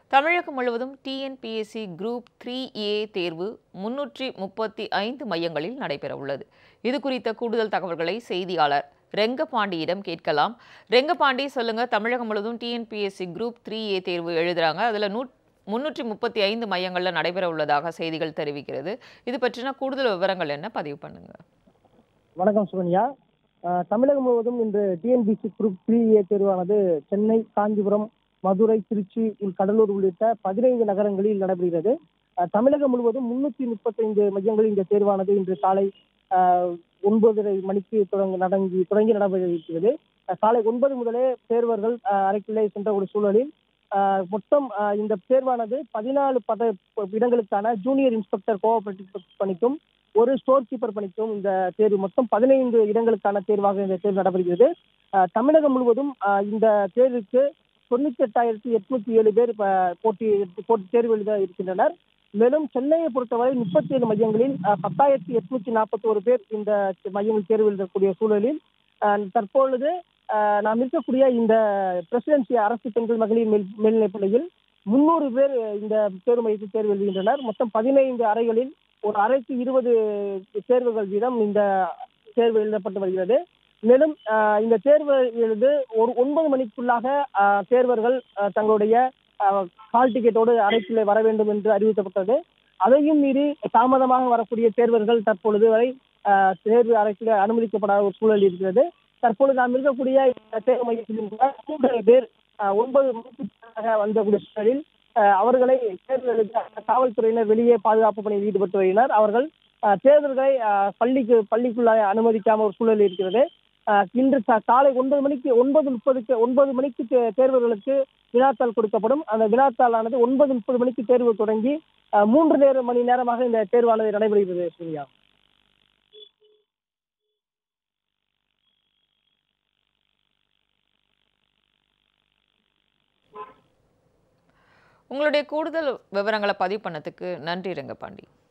தமிழகம் முழுவதும் TNPSC group three ஏ தேர்வு முன்னூற்றி முப்பத்தி ஐந்து மையங்களில் நடைபெற உள்ளது இது குறித்த கூடுதல் தகவல்களை செய்தியாளர் ரெங்கபாண்டியிடம் கேட்கலாம் ரெங்கபாண்டி சொல்லுங்க தமிழகம் முழுவதும் டிஎன்பிஎஸ்சி குரூப் த்ரீ ஏ தேர்வு எழுதுறாங்க அதில் நூ முன்னூற்றி முப்பத்தி ஐந்து மையங்களில் நடைபெற உள்ளதாக செய்திகள் தெரிவிக்கிறது இது பற்றின கூடுதல் விவரங்கள் என்ன பதிவு பண்ணுங்க வணக்கம் சுகன்யா அஹ், தமிழகம் முழுவதும் இன்று டிஎன்பிசி குரூப் த்ரீ ஏ தேர்வானது சென்னை காஞ்சிபுரம் மதுரை திருச்சி உள் கடலூர் உள்ளிட்ட பதினைந்து நகரங்களில் நடைபெறுகிறது அஹ், தமிழகம் முழுவதும் முன்னூத்தி முப்பத்தைந்து மையங்களில் இந்த தேர்வானது இன்று காலை அஹ், ஒன்பதரை மணிக்கு தொடங்கி நடங்கி தொடங்கி நடைபெற இருக்கிறது அஹ், காலை ஒன்பது முதலே தேர்வர்கள் அஹ், அறைக்குள்ளே சென்ற ஒரு சூழலில் அஹ், மொத்தம் அஹ், இந்த தேர்வானது பதினாலு பத இடங்களுக்கான ஜூனியர் இன்ஸ்பெக்டர் கோஆபரேட்டிவ் பணிக்கும் ஒரு ஸ்டோர் கீப்பர் பணிக்கும் இந்த தேர்வு மொத்தம் பதினைந்து இடங்களுக்கான தேர்வாக இந்த தேர்வு நடைபெறுகிறது அஹ், தமிழகம் முழுவதும் அஹ், இந்த தேர்வுக்கு தொண்ணூத்தி எட்டாயிரத்தி எட்நூத்தி ஏழு பேர் இப்ப போட்டி போட்டி தேர்வு எழுத இருக்கின்றனர் மேலும் சென்னையை பொறுத்தவரை முப்பத்தி ஏழு மையங்களில் அஹ், பத்தாயிரத்தி எட்நூத்தி நாற்பத்தி ஒரு பேர் இந்த மையங்கள் தேர்வு எழுதக்கூடிய சூழலில் அஹ், தற்பொழுது அஹ், நாம் இருக்கக்கூடிய இந்த பிரசிடென்சி அரசு பெண்கள் மகளிர் மேல் மேல்நிலைப் பள்ளியில் முன்னூறு பேர் இந்த தேர்வு மையத்தில் தேர்வு எழுதுகின்றனர் மொத்தம் பதினைந்து அறைகளில் ஒரு அறைக்கு இருபது தேர்வுகள் வீதம் இந்த தேர்வு எழுதப்பட்டு வருகிறது மேலும் ஆஹ், இந்த தேர்வு எழுது ஒரு ஒன்பது மணிக்குள்ளாக ஆஹ், தேர்வர்கள் ஆஹ், தங்களுடைய கால் டிக்கெட்டோடு அறைக்குள்ளே வர வேண்டும் என்று அறிவிக்கப்பட்டது அதையும் மீறி தாமதமாக வரக்கூடிய தேர்வர்கள் தற்பொழுது வரை ஆஹ், தேர்வு அறைக்குள்ளே அனுமதிக்கப்படாத ஒரு சூழல் இருக்கிறது தற்பொழுது நாம் இருக்கக்கூடிய இந்த தேர்வு மையத்திலும் கூட மூன்று பேர் ஆஹ், ஒன்பது மணிக்கு பின்னதாக வந்தக்கூடிய சூழலில் ஆஹ், அவர்களை தேர்வு எழுத காவல்துறையினர் வெளியே பாதுகாப்பு பணியில் ஈடுபட்டு வருகின்றனர் அவர்கள் ஆஹ், தேர்தல்களை ஆஹ், பள்ளிக்கு பள்ளிக்குள்ளாக அனுமதிக்காம ஒரு சூழல் இருக்கிறது ஆஹ், இன்று கா- காலை ஒன்பது மணிக்கு ஒன்பது முப்பதுக்கு ஒன்பது மணிக்கு தே- தேர்வர்களுக்கு வினாத்தாள் கொடுக்கப்படும் அந்த வினாத்தாளானது ஒன்பது முப்பது மணிக்கு தேர்வு தொடங்கி ஆஹ், மூன்று நேர மணி நேரமாக இந்த தேர்வானது நடைபெறுகிறது சூர்யா உங்களுடைய கூடுதல் விவரங்களை பதிவு பண்ணதுக்கு நன்றி ரெங்கபாண்டி